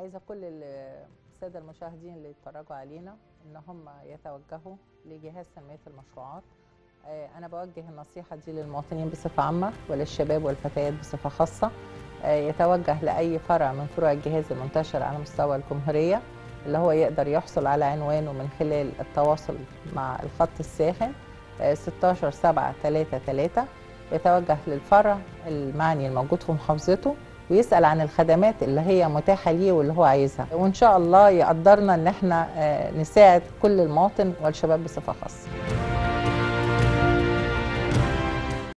عايزه كل ال- الساده المشاهدين اللي يتفرجوا علينا ان هم يتوجهوا لجهاز تنميه المشروعات آه، انا بوجه النصيحه دي للمواطنين بصفه عامه وللشباب والفتيات بصفه خاصه آه، يتوجه لاي فرع من فروع الجهاز المنتشر على مستوى الجمهوريه اللي هو يقدر يحصل على عنوانه من خلال التواصل مع الخط الساخن آه، 16 7 3 3 يتوجه للفرع المعني الموجود في محافظته ويسأل عن الخدمات اللي هي متاحة ليه واللي هو عايزها وإن شاء الله يقدرنا إن احنا آه، نساعد كل المواطن والشباب بصفة خاصة